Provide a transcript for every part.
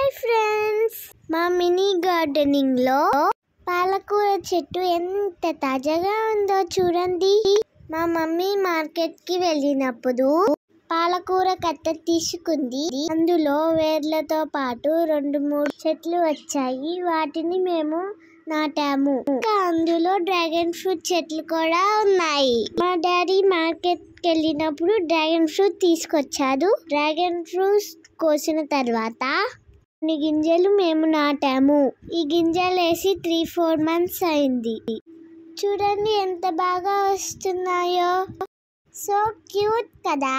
Friends మా mini gardening లో పాలకూర చెట్టు ఎంత తాజాగా ఉందో చూడండి మా మమ్మీ మార్కెట్ కి వెళ్ళినప్పుడు పాలకూర కట్ట తీసుకుంది అందులో వేర్లతో పాటు రెండు మూడు చెట్లు వచ్చాయి వాటిని మేము నాటాము ఇంకా అందులో డ్రాగన్ ఫ్రూట్ చెట్లు కూడా ఉన్నాయి మా డాడీ మార్కెట్ కి వెళ్ళినప్పుడు డ్రాగన్ ఫ్రూట్ తీసుకొచ్చాడు డ్రాగన్ ఫ్రూట్ కోసిన తర్వాత కొన్ని గింజలు మేము నాటాము ఈ గింజలు వేసి త్రీ ఫోర్ మంత్స్ అయింది చూడండి ఎంత బాగా వస్తున్నాయో సో క్యూట్ కదా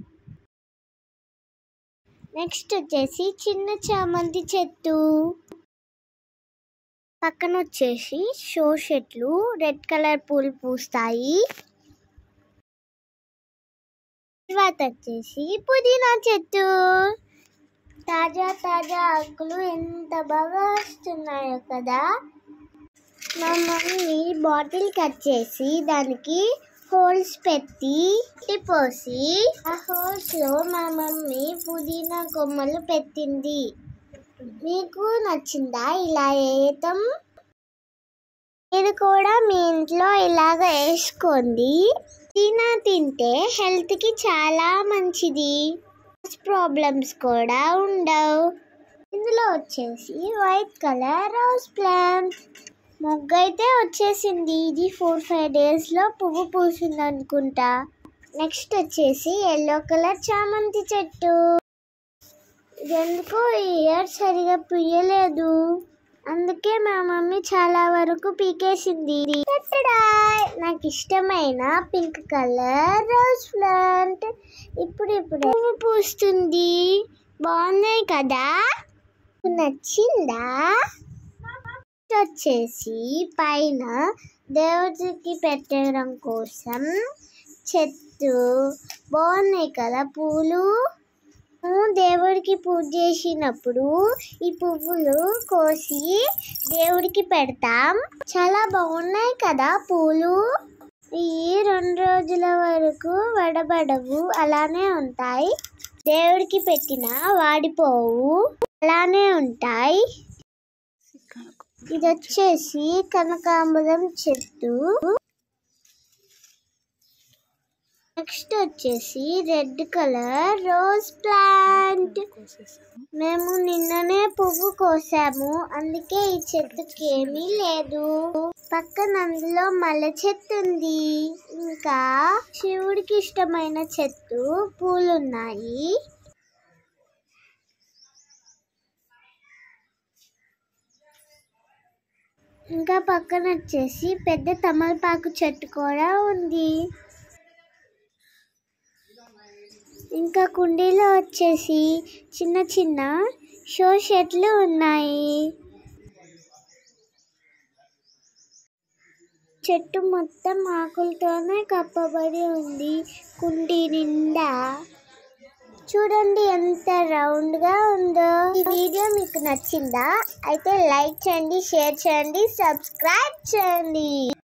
నెక్స్ట్ వచ్చేసి చిన్న చామంతి చెట్టు పక్కన వచ్చేసి షో చెట్లు రెడ్ కలర్ పూలు పూస్తాయి తర్వాత వచ్చేసి పుదీనా చెట్టు తాజా తాజా ఆకులు ఎంత బాగా వస్తున్నాయో కదా మా మమ్మీ బాటిల్ కట్ చేసి దానికి హోల్స్ పెట్టి మట్టి పోసి ఆ హోల్స్ లో మా మమ్మీ పుదీనా కొమ్మలు పెట్టింది మీకు నచ్చిందా ఇలా వేయటం మీరు కూడా మీ ఇంట్లో ఇలాగ వేసుకోండి పుదీనా తింటే హెల్త్ కి చాలా మంచిది ప్రాబ్లమ్స్ కూడా ఉండవు ఇందులో వచ్చేసి వైట్ కలర్ రోజ్ ప్లాంట్ మొగ్గ అయితే వచ్చేసింది ఇది ఫోర్ ఫైవ్ డేస్ లో పువ్వు పూసింది అనుకుంటా నెక్స్ట్ వచ్చేసి ఎల్లో కలర్ చామంతి చెట్టు ఇది ఎందుకో ఈ ఇయర్ సరిగా పుయ్యలేదు అందుకే మా మమ్మీ చాలా వరకు పీకేసింది టట్టడాయ్! నాకు ఇష్టమైన పింక్ కలర్ రోజ్ ప్లాంట్ ఇప్పుడు ఇప్పుడు పువ్వు పూస్తుంది బాగున్నాయి కదా నచ్చిందా వచ్చేసి పైన దేవుడికి పెట్టడం కోసం చెట్టు బాగున్నాయి కదా పూలు మనము దేవుడికి పూజ చేసినప్పుడు ఈ పువ్వులు కోసి దేవుడికి పెడతాం చాలా బాగున్నాయి కదా పూలు ఈ రెండు రోజుల వరకు వడబడవు అలానే ఉంటాయి దేవుడికి పెట్టిన వాడిపోవు అలానే ఉంటాయి ఇది వచ్చేసి కనకాంబరం చెట్టు నెక్స్ట్ వచ్చేసి రెడ్ కలర్ రోజ్ ప్లాంట్ మేము నిన్ననే పువ్వు కోసాము అందుకే ఈ చెట్టుకి ఏమీ లేదు పక్కన అందులో మల్లె చెట్టు ఉంది ఇంకా శివుడికి ఇష్టమైన చెట్టు పూలున్నాయి ఇంకా పక్కన వచ్చేసి పెద్ద తమలపాకు చెట్టు కూడా ఉంది ఇంకా కుండీలో వచ్చేసి చిన్న చిన్న షో షెట్లు ఉన్నాయి చెట్టు మొత్తం ఆకులతోనే కప్పబడి ఉంది కుండీ నిండా చూడండి ఎంత రౌండ్ గా ఉందో ఈ వీడియో మీకు నచ్చిందా అయితే లైక్ చేయండి షేర్ చేయండి సబ్స్క్రైబ్ చేయండి